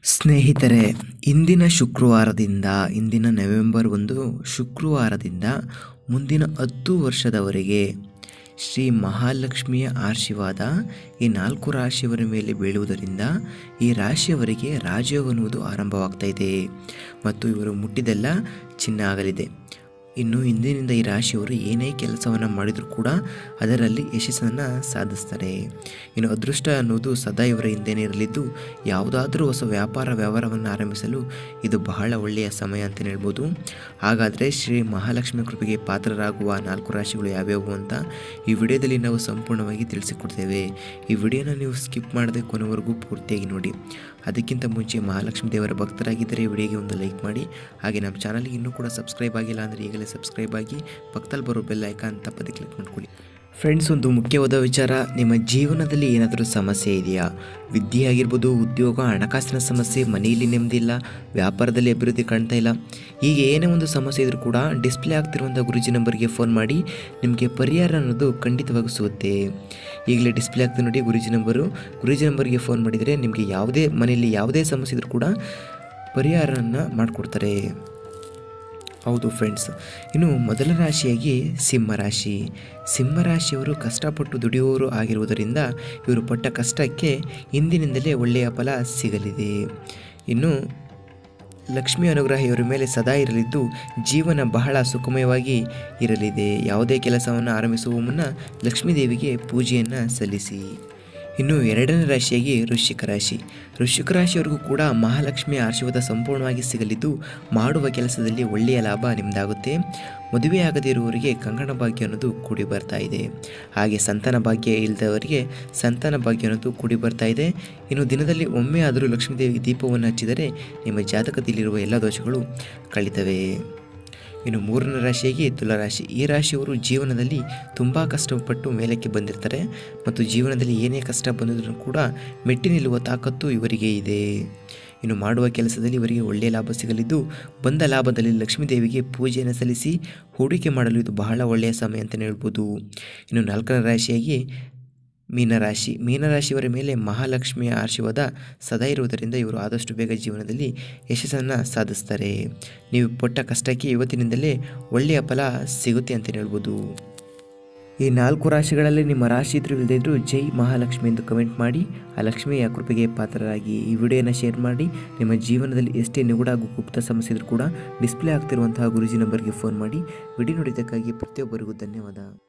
ಸ್ನೇಹಿತರೆ ಇಂದಿನ ಶುಕ್ರವಾರದಿಂದ ಇಂದಿನ ನವೆಂಬರ್ ಒಂದು ಶುಕ್ರವಾರದಿಂದ ಮುಂದಿನ ಹತ್ತು ವರ್ಷದವರೆಗೆ ಶ್ರೀ ಮಹಾಲಕ್ಷ್ಮಿಯ ಆಶೀರ್ವಾದ ಈ ನಾಲ್ಕು ರಾಶಿಯವರ ಮೇಲೆ ಬೀಳುವುದರಿಂದ ಈ ರಾಶಿಯವರಿಗೆ ರಾಜಯೋಗ ಅನ್ನುವುದು ಆರಂಭವಾಗ್ತಾ ಇದೆ ಮತ್ತು ಇವರು ಮುಟ್ಟಿದೆಲ್ಲ ಚಿನ್ನ ಆಗಲಿದೆ ಇನ್ನು ಇಂದಿನಿಂದ ಈ ರಾಶಿಯವರು ಏನೇ ಕೆಲಸವನ್ನು ಮಾಡಿದರೂ ಕೂಡ ಅದರಲ್ಲಿ ಯಶಸ್ಸನ್ನು ಸಾಧಿಸ್ತಾರೆ ಇನ್ನು ಅದೃಷ್ಟ ಅನ್ನೋದು ಸದಾ ಇವರ ಹಿಂದೆನೇ ಇರಲಿದ್ದು ಯಾವುದಾದ್ರೂ ಹೊಸ ವ್ಯಾಪಾರ ವ್ಯವಹಾರವನ್ನು ಆರಂಭಿಸಲು ಇದು ಬಹಳ ಒಳ್ಳೆಯ ಸಮಯ ಅಂತಲೇ ಹೇಳ್ಬೋದು ಹಾಗಾದರೆ ಶ್ರೀ ಮಹಾಲಕ್ಷ್ಮಿ ಕೃಪೆಗೆ ಪಾತ್ರರಾಗುವ ನಾಲ್ಕು ರಾಶಿಗಳು ಯಾವ್ಯಾವು ಅಂತ ಈ ವಿಡಿಯೋದಲ್ಲಿ ನಾವು ಸಂಪೂರ್ಣವಾಗಿ ತಿಳಿಸಿಕೊಡ್ತೇವೆ ಈ ವಿಡಿಯೋನ ನೀವು ಸ್ಕಿಪ್ ಮಾಡದೆ ಕೊನೆವರೆಗೂ ಪೂರ್ತಿಯಾಗಿ ನೋಡಿ ಅದಕ್ಕಿಂತ ಮುಂಚೆ ಮಹಾಲಕ್ಷ್ಮಿ ದೇವರ ಭಕ್ತರಾಗಿದ್ದರೆ ಈ ವಿಡಿಯೋಗೆ ಒಂದು ಲೈಕ್ ಮಾಡಿ ಹಾಗೆ ನಮ್ಮ ಚಾನಲ್ಗೆ ಇನ್ನೂ ಕೂಡ ಸಬ್ಸ್ಕ್ರೈಬ್ ಆಗಿಲ್ಲ ಅಂದರೆ ಈಗಲೇ ಸಬ್ಸ್ಕ್ರೈಬ್ ಆಗಿ ಪಕ್ಕದಲ್ಲಿ ಬರೋ ಬೆಲ್ ಐಕಾನ್ ತಪ್ಪದೆ ಕ್ಲಿಕ್ ಮಾಡ್ಕೊಳ್ಳಿ ಫ್ರೆಂಡ್ಸ್ ಒಂದು ಮುಖ್ಯವಾದ ವಿಚಾರ ನಿಮ್ಮ ಜೀವನದಲ್ಲಿ ಏನಾದರೂ ಸಮಸ್ಯೆ ಇದೆಯಾ ವಿದ್ಯೆ ಆಗಿರ್ಬೋದು ಉದ್ಯೋಗ ಹಣಕಾಸಿನ ಸಮಸ್ಯೆ ಮನೆಯಲ್ಲಿ ನೆಮ್ಮದಿ ಇಲ್ಲ ವ್ಯಾಪಾರದಲ್ಲಿ ಅಭಿವೃದ್ಧಿ ಕಾಣ್ತಾ ಇಲ್ಲ ಹೀಗೆ ಏನೇ ಒಂದು ಸಮಸ್ಯೆ ಇದ್ರೂ ಕೂಡ ಡಿಸ್ಪ್ಲೇ ಆಗ್ತಿರುವಂಥ ಗುರುಜಿ ನಂಬರ್ಗೆ ಫೋನ್ ಮಾಡಿ ನಿಮಗೆ ಪರಿಹಾರ ಅನ್ನೋದು ಖಂಡಿತವಾಗಿ ಸಿಗುತ್ತೆ ಈಗಲೇ ಡಿಸ್ಪ್ಲೇ ಆಗ್ತದೆ ನೋಡಿ ಗುರುಜಿ ನಂಬರು ಗುರುಜಿ ನಂಬರ್ಗೆ ಫೋನ್ ಮಾಡಿದರೆ ನಿಮಗೆ ಯಾವುದೇ ಮನೆಯಲ್ಲಿ ಯಾವುದೇ ಸಮಸ್ಯೆ ಇದ್ರೂ ಕೂಡ ಪರಿಹಾರವನ್ನು ಮಾಡಿಕೊಡ್ತಾರೆ ಹೌದು ಫ್ರೆಂಡ್ಸ್ ಇನ್ನು ಮೊದಲ ರಾಶಿಯಾಗಿ ಸಿಂಹರಾಶಿ ಸಿಂಹರಾಶಿಯವರು ಕಷ್ಟಪಟ್ಟು ದುಡಿಯುವವರು ಆಗಿರುವುದರಿಂದ ಇವರು ಪಟ್ಟ ಕಷ್ಟಕ್ಕೆ ಇಂದಿನಿಂದಲೇ ಒಳ್ಳೆಯ ಫಲ ಸಿಗಲಿದೆ ಇನ್ನು ಲಕ್ಷ್ಮಿ ಅನುಗ್ರಹ ಇವರ ಮೇಲೆ ಸದಾ ಇರಲಿದ್ದು ಜೀವನ ಬಹಳ ಸುಖಮಯವಾಗಿ ಇರಲಿದೆ ಯಾವುದೇ ಕೆಲಸವನ್ನು ಆರಂಭಿಸುವ ಮುನ್ನ ಲಕ್ಷ್ಮೀ ದೇವಿಗೆ ಪೂಜೆಯನ್ನು ಸಲ್ಲಿಸಿ ಇನ್ನು ಎರಡನೇ ರಾಶಿಯಾಗಿ ವೃಶ್ಚಿಕ ರಾಶಿ ವೃಶ್ಚಿಕ ರಾಶಿಯವರಿಗೂ ಕೂಡ ಮಹಾಲಕ್ಷ್ಮಿಯ ಆಶೀರ್ವಾದ ಸಂಪೂರ್ಣವಾಗಿ ಸಿಗಲಿದ್ದು ಮಾಡುವ ಕೆಲಸದಲ್ಲಿ ಒಳ್ಳೆಯ ಲಾಭ ನಿಮ್ಮದಾಗುತ್ತೆ ಮದುವೆಯಾಗದೇ ಇರುವವರಿಗೆ ಕಂಕಣ ಭಾಗ್ಯ ಅನ್ನೋದು ಕೂಡಿ ಬರ್ತಾ ಇದೆ ಹಾಗೆ ಸಂತಾನ ಭಾಗ್ಯ ಇಲ್ಲದವರಿಗೆ ಸಂತಾನ ಭಾಗ್ಯ ಅನ್ನೋದು ಕೂಡಿ ಬರ್ತಾ ಇದೆ ಇನ್ನು ದಿನದಲ್ಲಿ ಒಮ್ಮೆ ಆದರೂ ಲಕ್ಷ್ಮೀದೇವಿಗೆ ದೀಪವನ್ನು ಹಚ್ಚಿದರೆ ನಿಮ್ಮ ಜಾತಕದಲ್ಲಿರುವ ಎಲ್ಲ ದೋಷಗಳು ಕಳೀತವೆ ಇನ್ನು ಮೂರನೇ ರಾಶಿಯಾಗಿ ತುಲಾರಾಶಿ ಈ ರಾಶಿಯವರು ಜೀವನದಲ್ಲಿ ತುಂಬ ಕಷ್ಟಪಟ್ಟು ಮೇಲಕ್ಕೆ ಬಂದಿರ್ತಾರೆ ಮತ್ತು ಜೀವನದಲ್ಲಿ ಏನೇ ಕಷ್ಟ ಬಂದಿದ್ರೂ ಕೂಡ ಮೆಟ್ಟಿ ನಿಲ್ಲುವ ತಾಕತ್ತು ಇವರಿಗೆ ಇದೆ ಇನ್ನು ಮಾಡುವ ಕೆಲಸದಲ್ಲಿ ಇವರಿಗೆ ಒಳ್ಳೆಯ ಲಾಭ ಸಿಗಲಿದ್ದು ಬಂದ ಲಾಭದಲ್ಲಿ ಲಕ್ಷ್ಮೀದೇವಿಗೆ ಪೂಜೆಯನ್ನು ಸಲ್ಲಿಸಿ ಹೂಡಿಕೆ ಮಾಡಲು ಇದು ಬಹಳ ಒಳ್ಳೆಯ ಸಮಯ ಅಂತಲೇ ಹೇಳ್ಬೋದು ಇನ್ನು ನಾಲ್ಕನೇ ರಾಶಿಯಾಗಿ ಮೀನರಾಶಿ ಮೀನರಾಶಿಯವರ ಮೇಲೆ ಮಹಾಲಕ್ಷ್ಮಿಯ ಆಶೀರ್ವಾದ ಸದಾ ಇರುವುದರಿಂದ ಇವರು ಆದಷ್ಟು ಬೇಗ ಜೀವನದಲ್ಲಿ ಯಶಸ್ಸನ್ನು ಸಾಧಿಸ್ತಾರೆ ನೀವು ಪಟ್ಟ ಕಷ್ಟಕ್ಕೆ ಇವತ್ತಿನಿಂದಲೇ ಒಳ್ಳೆಯ ಫಲ ಸಿಗುತ್ತೆ ಅಂತಲೇ ಹೇಳ್ಬೋದು ಈ ನಾಲ್ಕು ರಾಶಿಗಳಲ್ಲಿ ನಿಮ್ಮ ರಾಶಿ ಇದ್ರೂ ಇಲ್ಲದೇ ಇದ್ರೂ ಜೈ ಮಹಾಲಕ್ಷ್ಮಿ ಎಂದು ಕಮೆಂಟ್ ಮಾಡಿ ಆ ಲಕ್ಷ್ಮಿಯ ಕೃಪೆಗೆ ಪಾತ್ರರಾಗಿ ಈ ವಿಡಿಯೋನ ಶೇರ್ ಮಾಡಿ ನಿಮ್ಮ ಜೀವನದಲ್ಲಿ ಎಷ್ಟೇ ನಿಗೂಢ ಹಾಗೂ ಗುಪ್ತ ಸಮಸ್ಯೆ ಇದ್ರೂ ಕೂಡ ಡಿಸ್ಪ್ಲೇ ಆಗ್ತಿರುವಂತಹ ಗುರುಜಿ ನಂಬರ್ಗೆ ಫೋನ್ ಮಾಡಿ ವಿಡಿಯೋ ನೋಡಿದ್ದಕ್ಕಾಗಿ ಪ್ರತಿಯೊಬ್ಬರಿಗೂ ಧನ್ಯವಾದ